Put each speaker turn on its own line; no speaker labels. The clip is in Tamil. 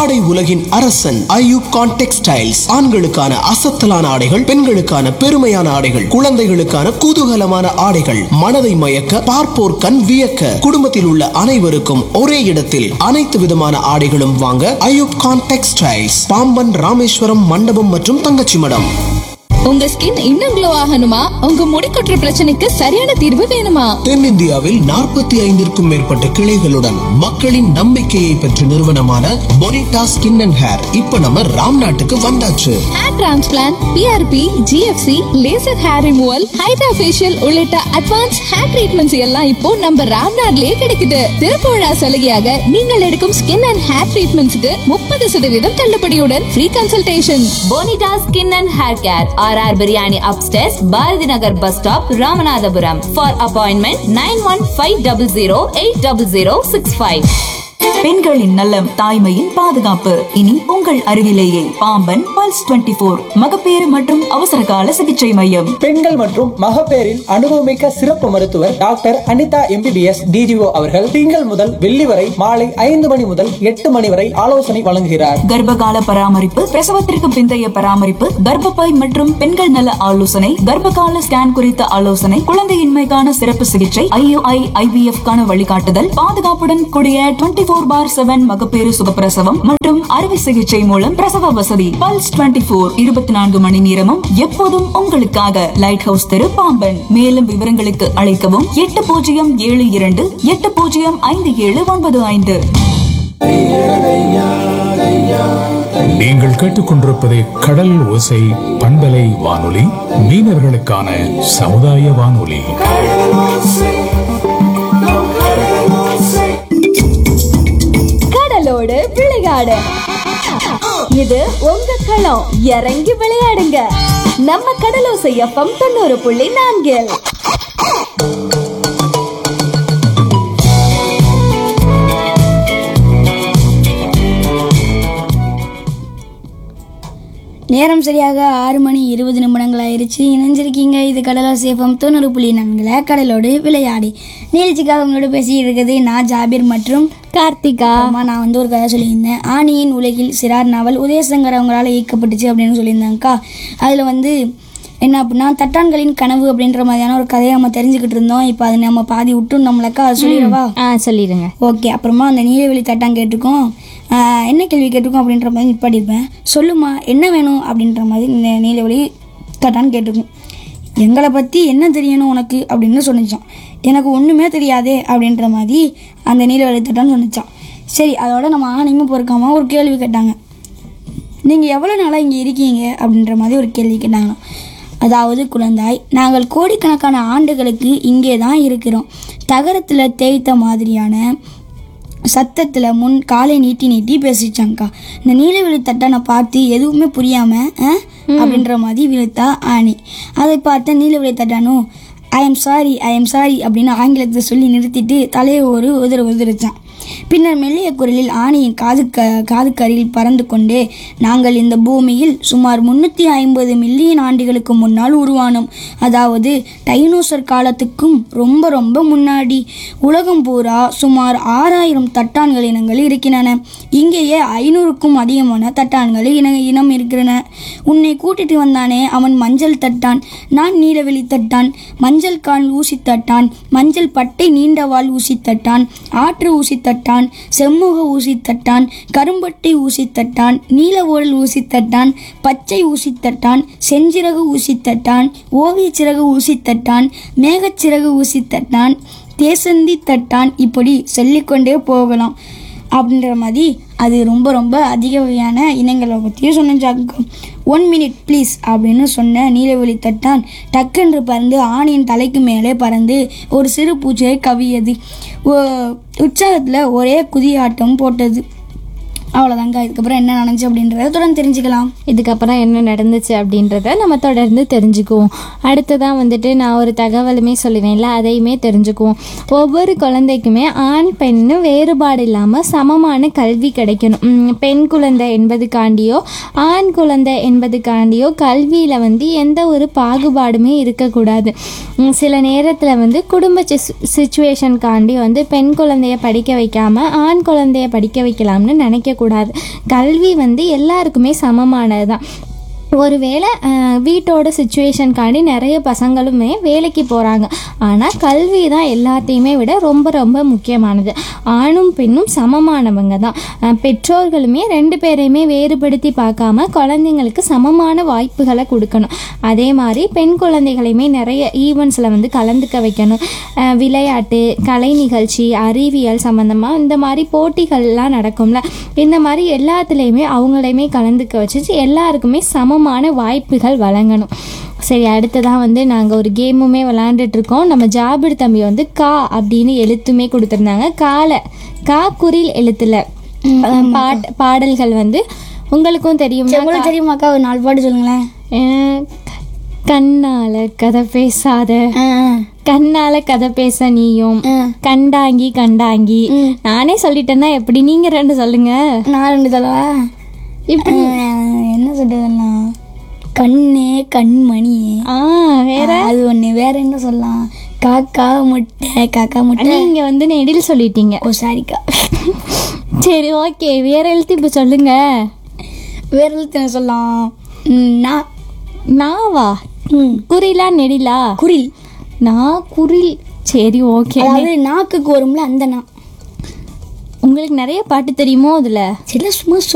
ஆடை உலகின் அரசன் ஐயூப் கான் டெக்ஸ்டைல்ஸ் ஆண்களுக்கான அசத்தலான ஆடைகள் பெண்களுக்கான பெருமையான ஆடைகள் குழந்தைகளுக்கான குதூகலமான ஆடைகள் மனதை மயக்க பார்ப்போர் கண் வியக்க குடும்பத்தில் உள்ள அனைவருக்கும் ஒரே இடத்தில் அனைத்து விதமான ஆடைகளும் வாங்க ஐயூப் கான் டெக்ஸ்டைல்ஸ் பாம்பன் ராமேஸ்வரம் மண்டபம் மற்றும் தங்கச்சி மடம்
உங்க ஸ்கின் இன்னும் க்ளோ ஆகணுமா உங்க முடி கொட்டுற பிரச்சனைக்கு சரியான தீர்வு வேணுமா
தென்னிந்தியாவில் நாற்பத்தி ஐந்திற்கும் மேற்பட்ட கிளைகளுடன் மக்களின் நம்பிக்கையை பெற்ற நிறுவனமான பொனிட்டா ஸ்கின் அண்ட் ஹேர் இப்ப நம்ம ராம் நாட்டுக்கு வந்தாச்சு
hair transplant PRP GFC laser hair removal hydra facial உள்ளிட்ட அட்வான்ஸ் ஹேர் ட்ரீட்மெண்ட்ஸ் எல்லாம் இப்போ நம்ம ராம்நாட்லயே கிடைக்குது திறப்பு விழா சலுகையாக நீங்கள் எடுக்கும் ஸ்கின் அண்ட் ஹேர் ட்ரீட்மெண்ட்ஸ்க்கு முப்பது சதவீதம் தள்ளுபடியுடன் free consultation
Bonita skin and hair care R R Biryani upstairs Bharathi Nagar bus stop Ramanathapuram for appointment nine one five double zero eight double zero six five
பெண்களின் நலம் தாய்மையின் பாதுகாப்பு இனி உங்கள் அருகிலேயே பாம்பன் பல்ஸ் 24 போர் மகப்பேறு மற்றும் அவசர கால சிகிச்சை மையம்
பெண்கள் மற்றும் மகப்பேறின் அனுபவமிக்க சிறப்பு மருத்துவர் டாக்டர் அனிதா எம்பிபிஎஸ் டிஜிஓ அவர்கள் திங்கள் முதல் வெள்ளி வரை மாலை ஐந்து மணி முதல் எட்டு மணி வரை ஆலோசனை வழங்குகிறார்
கர்ப்பகால பராமரிப்பு பிரசவத்திற்கு பிந்தைய பராமரிப்பு கர்ப்பப்பை மற்றும் பெண்கள் நல ஆலோசனை கர்ப்பகால ஸ்கேன் குறித்த ஆலோசனை குழந்தையின்மைக்கான சிறப்பு சிகிச்சை ஐயுஐ ஐவிஎஃப் கான வழிகாட்டுதல் பாதுகாப்புடன் கூடிய டுவெண்டி போர் பார் செவன் மகப்பேறு சுகப்பிரசவம் மற்றும் அறுவை சிகிச்சை மூலம் பிரசவ வசதி பல்ஸ் 24 போர் இருபத்தி நான்கு மணி நேரமும் எப்போதும் உங்களுக்காக லைட் ஹவுஸ் தெரு பாம்பன் மேலும் விவரங்களுக்கு அழைக்கவும் எட்டு பூஜ்ஜியம் ஏழு இரண்டு எட்டு பூஜ்ஜியம் ஐந்து ஏழு ஒன்பது ஐந்து
நீங்கள் கேட்டுக்கொண்டிருப்பது கடல் ஓசை பண்பலை வானொலி மீனவர்களுக்கான சமுதாய வானொலி
கடலோடு விளையாடு இது உங்க களம் இறங்கி விளையாடுங்க நம்ம கடலோசை எஃப்எம் தொண்ணூறு புள்ளி நான்கில்
நேரம் சரியாக ஆறு மணி இருபது நிமிடங்கள் ஆயிருச்சு இணைஞ்சிருக்கீங்க இது கடலோர் சேஃபம் தொண்ணூறு புள்ளி நான்குல கடலோடு விளையாடி நிகழ்ச்சிக்காக உங்களோட பேசிட்டு இருக்குது நான் ஜாபீர் மற்றும்
கார்த்திகா
அம்மா நான் வந்து ஒரு கதை சொல்லியிருந்தேன் ஆணியின் உலகில் சிறார் நாவல் உதயசங்கர் அவங்களால இயக்கப்பட்டுச்சு அப்படின்னு சொல்லியிருந்தாங்கக்கா அதில் வந்து என்ன அப்படின்னா தட்டான்களின் கனவு அப்படின்ற மாதிரியான ஒரு கதையை நம்ம தெரிஞ்சுக்கிட்டு இருந்தோம் இப்போ அதை நம்ம பாதி விட்டுருந்தோம்லக்கா அதை சொல்லிடவா
ஆ சொல்லிடுங்க
ஓகே அப்புறமா அந்த நீலவெளி தட்டான் கேட்டிருக்கோம் ஆஹ் என்ன கேள்வி கேட்டிருக்கோம் அப்படின்ற மாதிரி நிப்பாட்டியிருப்பேன் சொல்லுமா என்ன வேணும் அப்படின்ற மாதிரி இந்த நீலவெளி தட்டான் கேட்டிருக்கோம் எங்களை பற்றி என்ன தெரியணும் உனக்கு அப்படின்னு சொன்னிச்சான் எனக்கு ஒன்றுமே தெரியாதே அப்படின்ற மாதிரி அந்த நீலவெளி தட்டான் சொன்னிச்சான் சரி அதோட நம்ம ஆணையமும் பொறுக்காம ஒரு கேள்வி கேட்டாங்க நீங்கள் எவ்வளோ நாளாக இங்கே இருக்கீங்க அப்படின்ற மாதிரி ஒரு கேள்வி கேட்டாங்களாம் அதாவது குழந்தாய் நாங்கள் கோடிக்கணக்கான ஆண்டுகளுக்கு இங்கே தான் இருக்கிறோம் தகரத்தில் தேய்த்த மாதிரியான சத்தத்தில் முன் காலை நீட்டி நீட்டி பேசிச்சாங்க்கா இந்த நீலவெளி தட்டனை பார்த்து எதுவுமே புரியாமல் அப்படின்ற மாதிரி விழுத்தா ஆணி அதை பார்த்த நீலவெளி தட்டானும் I am sorry I am sorry அப்படின்னு ஆங்கிலத்தை சொல்லி நிறுத்திட்டு தலையை ஒரு உதிர உதிரிச்சான் பின்னர் மெல்லிய குரலில் ஆணியின் காது க காதுக்கு அருகில் பறந்து கொண்டே நாங்கள் இந்த பூமியில் சுமார் முன்னூற்றி ஐம்பது மில்லியன் ஆண்டுகளுக்கு முன்னால் உருவானோம் அதாவது டைனோசர் காலத்துக்கும் ரொம்ப ரொம்ப முன்னாடி உலகம் பூரா சுமார் ஆறாயிரம் தட்டான்கள் இனங்கள் இருக்கின்றன இங்கேயே ஐநூறுக்கும் அதிகமான தட்டான்கள் இன இனம் இருக்கின்றன உன்னை கூட்டிட்டு வந்தானே அவன் மஞ்சள் தட்டான் நான் நீலவெளி தட்டான் மஞ்சள் கால் ஊசி தட்டான் மஞ்சள் பட்டை நீண்ட வால் ஊசி தட்டான் ஆற்று ஊசி தட்டான் செம்முக ஊசி தட்டான் கரும்பட்டை ஊசி தட்டான் நீல ஓடல் ஊசி தட்டான் பச்சை ஊசி தட்டான் செஞ்சிறகு ஊசி தட்டான் ஓவிய சிறகு ஊசி தட்டான் மேகச்சிறகு ஊசி தட்டான் தேசந்தி தட்டான் இப்படி சொல்லிக்கொண்டே போகலாம் அப்படின்ற மாதிரி அது ரொம்ப ரொம்ப அதிக வகையான இனங்களை பற்றியும் சொன்னாங்க ஒன் மினிட் ப்ளீஸ் அப்படின்னு சொன்ன நீலவெளி தட்டான் டக்கென்று பறந்து ஆணியின் தலைக்கு மேலே பறந்து ஒரு சிறு பூச்சியை கவியது உற்சாகத்தில் ஒரே குதியாட்டம் போட்டது அவ்வளோதாங்க இதுக்கப்புறம் என்ன நடந்துச்சு அப்படின்றத தொடர்ந்து தெரிஞ்சுக்கலாம்
இதுக்கப்புறம் என்ன நடந்துச்சு அப்படின்றத நம்ம தொடர்ந்து தெரிஞ்சுக்குவோம் அடுத்ததான் வந்துட்டு நான் ஒரு தகவலுமே சொல்லுவேன்ல அதையுமே தெரிஞ்சுக்குவோம் ஒவ்வொரு குழந்தைக்குமே ஆண் பெண்ணு வேறுபாடு இல்லாமல் சமமான கல்வி கிடைக்கணும் உம், பெண் குழந்தை என்பதுக்காண்டியோ ஆண் குழந்தை என்பதுக்காண்டியோ கல்வியில் வந்து எந்த ஒரு பாகுபாடுமே இருக்கக்கூடாது உம், சில நேரத்தில் வந்து குடும்ப சுச்சுவேஷனுக்காண்டி வந்து பெண் குழந்தைய படிக்க வைக்காம ஆண் குழந்தைய படிக்க வைக்கலாம்னு நினைக்கக்கூடாது இருக்கக்கூடாது கல்வி வந்து எல்லாருக்குமே சமமானது தான் ஒருவேளை அஹ், வீட்டோட சுச்சுவேஷனுக்காண்டி நிறைய பசங்களுமே வேலைக்கு போகிறாங்க ஆனால் கல்வி தான் எல்லாத்தையுமே விட ரொம்ப ரொம்ப முக்கியமானது ஆணும் பெண்ணும் சமமானவங்க தான் அஹ், பெற்றோர்களுமே ரெண்டு பேரையுமே வேறுபடுத்தி பார்க்காம குழந்தைங்களுக்கு சமமான வாய்ப்புகளை கொடுக்கணும் அதே மாதிரி பெண் குழந்தைகளையுமே நிறைய ஈவெண்ட்ஸில் வந்து கலந்துக்க வைக்கணும் அஹ், விளையாட்டு கலை நிகழ்ச்சி அறிவியல் சம்மந்தமாக இந்த மாதிரி போட்டிகள்லாம் நடக்கும்ல இந்த மாதிரி எல்லாத்துலேயுமே அவங்களையுமே கலந்துக்க வச்சு எல்லாருக்குமே சமமான வாய்ப்புகள் வழங்கணும் சரி அடுத்ததான் வந்து நாங்கள் ஒரு கேமுமே விளாண்டுட்டு இருக்கோம் நம்ம ஜாபிர் தம்பி வந்து கா அப்படின்னு எழுத்துமே கொடுத்துருந்தாங்க கால கா குரில் எழுத்துல அஹ், பாட் பாடல்கள் வந்து உங்களுக்கும் தெரியும்
சரி, உங்களுக்கு தெரியுமாக்கா ஒரு நாலு பாட்டு சொல்லுங்களேன்
கண்ணால கதை பேசாத
ஆ, ஆ.
கண்ணால கதை பேச நீயும்
ஆ.
கண்டாங்கி கண்டாங்கி நானே சொல்லிட்டேன்னா எப்படி நீங்க ரெண்டு சொல்லுங்க
நான் ரெண்டு சொல்லவா
இப்படி
ஆ, என்ன சொல்றதுலாம் கண்ணே கண்மணியே
ஆ வேற
அது ஒண்ணு வேற என்ன சொல்லலாம் காக்கா முட்டை காக்கா முட்டை
நீங்க வந்து நெடில் சொல்லிட்டீங்க
ஓ சாரிக்கா
சரி ஓகே வேற எழுத்து இப்ப சொல்லுங்க
வேற எழுத்து என்ன சொல்லலாம் ம், நான்
நாவா
ம்,
குறிலா நெடிலா
குரில்
நான் குரில் சரி ஓகே
அதாவது நாக்குக்கு வரும்ல அந்த நான்
உங்களுக்கு நிறைய பாட்டு தெரியுமோ அதுல
சில சும்மா